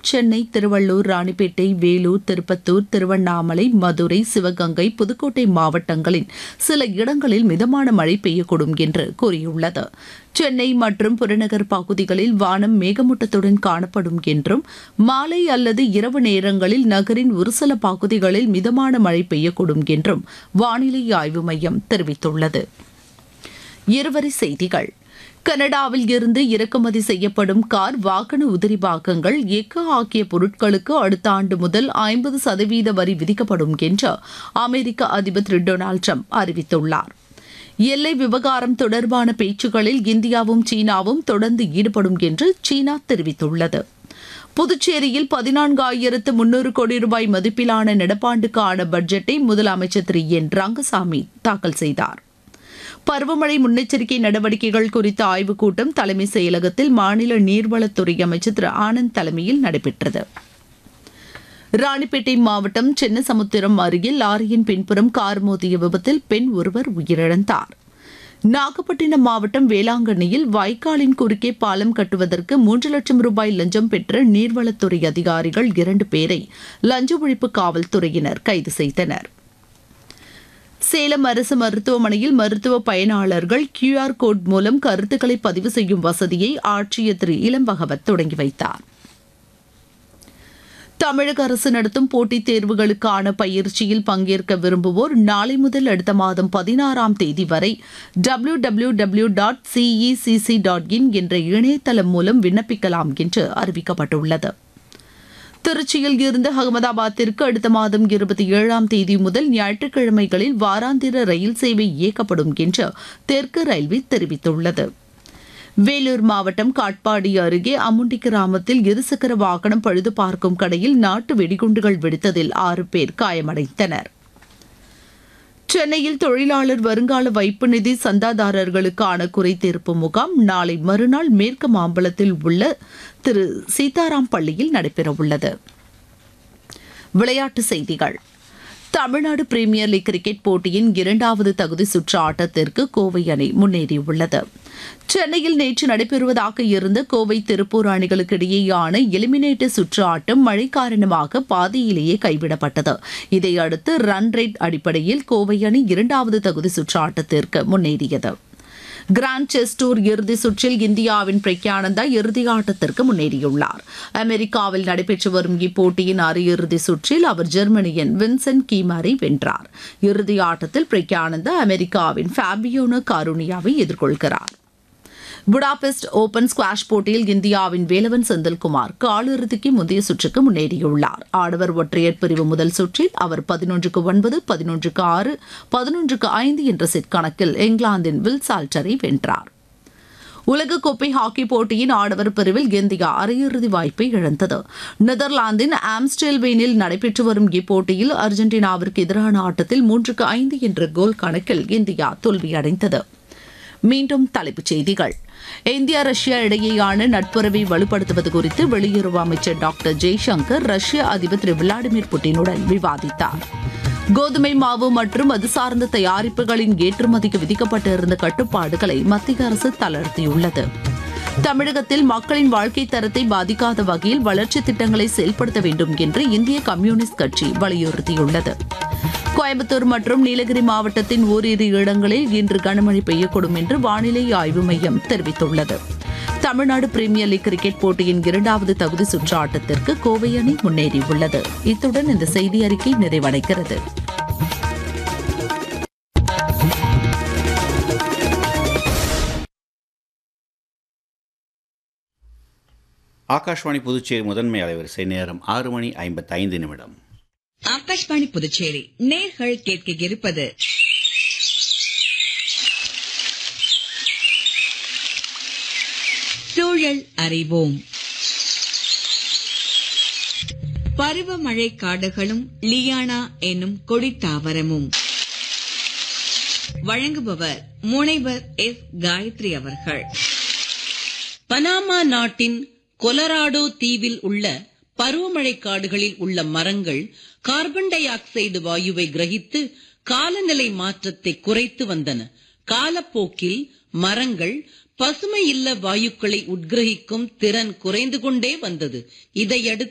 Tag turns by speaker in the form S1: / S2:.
S1: சென்னை திருவள்ளூர் ராணிப்பேட்டை வேலூர் திருப்பத்தூர் திருவண்ணாமலை மதுரை சிவகங்கை புதுக்கோட்டை மாவட்டங்களின் சில இடங்களில் மிதமான மழை பெய்யக்கூடும் என்று கூறியுள்ளது சென்னை மற்றும் புறநகர் பகுதிகளில் வானம் மேகமூட்டத்துடன் காணப்படும் என்றும் மாலை அல்லது இரவு நேரங்களில் நகரின் ஒரு சில பகுதிகளில் மிதமான மழை பெய்யக்கூடும் என்றும் வானிலை ஆய்வு மையம் தெரிவித்துள்ளது இருவரி செய்திகள் கனடாவில் இருந்து இறக்குமதி செய்யப்படும் கார் வாகன உதிரி பாகங்கள் எஃகு ஆகிய பொருட்களுக்கு அடுத்த ஆண்டு முதல் ஐம்பது சதவீத வரி விதிக்கப்படும் என்று அமெரிக்க அதிபர் திரு டொனால்டு ட்ரம்ப் அறிவித்துள்ளார் எல்லை விவகாரம் தொடர்பான பேச்சுக்களில் இந்தியாவும் சீனாவும் தொடர்ந்து ஈடுபடும் என்று சீனா தெரிவித்துள்ளது புதுச்சேரியில் பதினான்காயிரத்து முன்னூறு கோடி ரூபாய் மதிப்பிலான நடப்பாண்டுக்கான பட்ஜெட்டை முதலமைச்சர் திரு என் ரங்கசாமி தாக்கல் செய்தார் பருவமழை முன்னெச்சரிக்கை நடவடிக்கைகள் குறித்த ஆய்வுக் கூட்டம் தலைமை செயலகத்தில் மாநில நீர்வளத்துறை அமைச்சர் திரு ஆனந்த் தலைமையில் நடைபெற்றது ராணிப்பேட்டை மாவட்டம் சின்னசமுத்திரம் அருகே லாரியின் பின்புறம் கார் மோதிய விபத்தில் பெண் ஒருவர் உயிரிழந்தார் நாகப்பட்டினம் மாவட்டம் வேளாங்கண்ணியில் வாய்க்காலின் குறுக்கே பாலம் கட்டுவதற்கு மூன்று லட்சம் ரூபாய் லஞ்சம் பெற்ற நீர்வளத்துறை அதிகாரிகள் இரண்டு பேரை லஞ்ச ஒழிப்பு காவல்துறையினர் கைது செய்தனர் சேலம் அரசு மருத்துவமனையில் மருத்துவ பயனாளர்கள் கியூஆர் கோட் மூலம் கருத்துக்களை பதிவு செய்யும் வசதியை ஆட்சியர் திரு இளம் பகவத் தொடங்கி வைத்தார் தமிழக அரசு நடத்தும் போட்டித் தேர்வுகளுக்கான பயிற்சியில் பங்கேற்க விரும்புவோர் நாளை முதல் அடுத்த மாதம் பதினாறாம் தேதி வரை W W W dot CECC dot in என்ற இணையதளம் மூலம் விண்ணப்பிக்கலாம் என்று அறிவிக்கப்பட்டுள்ளது திருச்சியில் இருந்து அகமதாபாத்திற்கு அடுத்த மாதம் இருபத்தி ஏழாம் தேதி முதல் ஞாயிற்றுக்கிழமைகளில் வாராந்திர ரயில் சேவை இயக்கப்படும் என்று தெற்கு ரயில்வே தெரிவித்துள்ளது வேலூர் மாவட்டம் காட்பாடி அருகே அமுண்டி கிராமத்தில் இருசக்கர வாகனம் பழுது பார்க்கும் கடையில் நாட்டு வெடிகுண்டுகள் வெடித்ததில் ஆறு பேர் காயமடைந்தனர் சென்னையில் தொழிலாளர் வருங்கால வைப்பு நிதி சந்தாதாரர்களுக்கான குறைதீர்ப்பு முகாம் நாளை மறுநாள் மேற்கு மாம்பலத்தில் உள்ள திரு சீதாராம் பள்ளியில் நடைபெறவுள்ளது விளையாட்டுச் செய்திகள் தமிழ்நாடு பிரீமியர் லீக் கிரிக்கெட் போட்டியின் இரண்டாவது தகுதி சுற்று ஆட்டத்திற்கு கோவை அணி முன்னேறியுள்ளது சென்னையில் நேற்று நடைபெறுவதாக இருந்த கோவை திருப்பூர் அணிகளுக்கு இடையேயான எலிமினேட்டர் சுற்று ஆட்டம் மழை காரணமாக பாதியிலேயே கைவிடப்பட்டது இதையடுத்து ரன் ரேட் அடிப்படையில் கோவை அணி இரண்டாவது தகுதி சுற்று ஆட்டத்திற்கு முன்னேறியது கிராண்ட் செஸ் டூர் இறுதி சுற்றில் இந்தியாவின் பிரக்யானந்தா இறுதி ஆட்டத்திற்கு முன்னேறியுள்ளார் அமெரிக்காவில் நடைபெற்று வரும் இப்போட்டியின் அரையிறுதி சுற்றில் அவர் ஜெர்மனியின் வின்சென்ட் கீமரை வென்றார் இறுதி ஆட்டத்தில் பிரக்யானந்தா அமெரிக்காவின் ஃபேபியோனோ காருனியாவை எதிர்கொள்கிறார் புடாபெஸ்ட் ஓபன் ஸ்குவாஷ் போட்டியில் இந்தியாவின் வேலவன் செந்தில்குமார் காலிறுதிக்கு முந்தைய சுற்றுக்கு முன்னேறியுள்ளார் ஆடவர் ஒற்றையர் பிரிவு முதல் சுற்றில் அவர் பதினொன்றுக்கு ஒன்பது பதினொன்றுக்கு ஆறு பதினொன்றுக்கு ஐந்து என்ற செட் கணக்கில் இங்கிலாந்தின் வில் சால்டரை வென்றார் உலகக்கோப்பை ஹாக்கி போட்டியின் ஆடவர் பிரிவில் இந்தியா அரையிறுதி வாய்ப்பை இழந்தது நெதர்லாந்தின் ஆம்ஸ்டெல்வேனில் நடைபெற்று வரும் இப்போட்டியில் அர்ஜென்டினாவிற்கு எதிரான ஆட்டத்தில் மூன்றுக்கு ஐந்து என்ற கோல் கணக்கில் இந்தியா தோல்வியடைந்தது மீண்டும் தலைப்புச் செய்திகள் இந்தியா ரஷ்யா இடையேயான நட்புறவை வலுப்படுத்துவது குறித்து வெளியுறவு அமைச்சர் டாக்டர் ஜெய்சங்கர் ரஷ்ய அதிபர் திரு விளாடிமிர் புட்டினுடன் விவாதித்தார் கோதுமை மாவு மற்றும் அது சார்ந்த தயாரிப்புகளின் ஏற்றுமதிக்கு விதிக்கப்பட்டிருந்த கட்டுப்பாடுகளை மத்திய அரசு தளர்த்தியுள்ளது தமிழகத்தில் மக்களின் வாழ்க்கை தரத்தை பாதிக்காத வகையில் வளர்ச்சி திட்டங்களை செயல்படுத்த வேண்டும் என்று இந்திய கம்யூனிஸ்ட் கட்சி வலியுறுத்தியுள்ளது கோயம்புத்தூர் மற்றும் நீலகிரி மாவட்டத்தின் ஓரிரு இடங்களில் இன்று கனமழை பெய்யக்கூடும் என்று வானிலை ஆய்வு மையம் தெரிவித்துள்ளது தமிழ்நாடு பிரீமியர் லீக் கிரிக்கெட் போட்டியின் இரண்டாவது தகுதி சுற்று ஆட்டத்திற்கு கோவை அணி முன்னேறியுள்ளது இத்துடன் இந்த செய்தி அறிக்கை நிறைவடைகிறது
S2: ஆகாஷ்வாணி புதுச்சேரி முதன்மை அலைவரிசை நேரம் ஆறு மணி ஐம்பத்தைந்து நிமிடம்
S3: ஆகாஷ்வாணி புதுச்சேரி நேர்கள் கேட்க இருப்பது சூழல் அறிவோம் பருவமழை காடுகளும் லியானா என்னும் கொடித்தாவரமும் வழங்குபவர் முனைவர் எஸ் காயத்ரி அவர்கள்
S4: பனாமா நாட்டின் கொலராடோ தீவில் உள்ள பருவமழை காடுகளில் உள்ள மரங்கள் கார்பன் டை ஆக்சைடு வாயுவை கிரகித்து காலநிலை மாற்றத்தை குறைத்து வந்தன காலப்போக்கில் மரங்கள் பசுமை இல்ல வாயுக்களை உட்கிரகிக்கும் திறன் குறைந்து கொண்டே வந்தது இதையடுத்து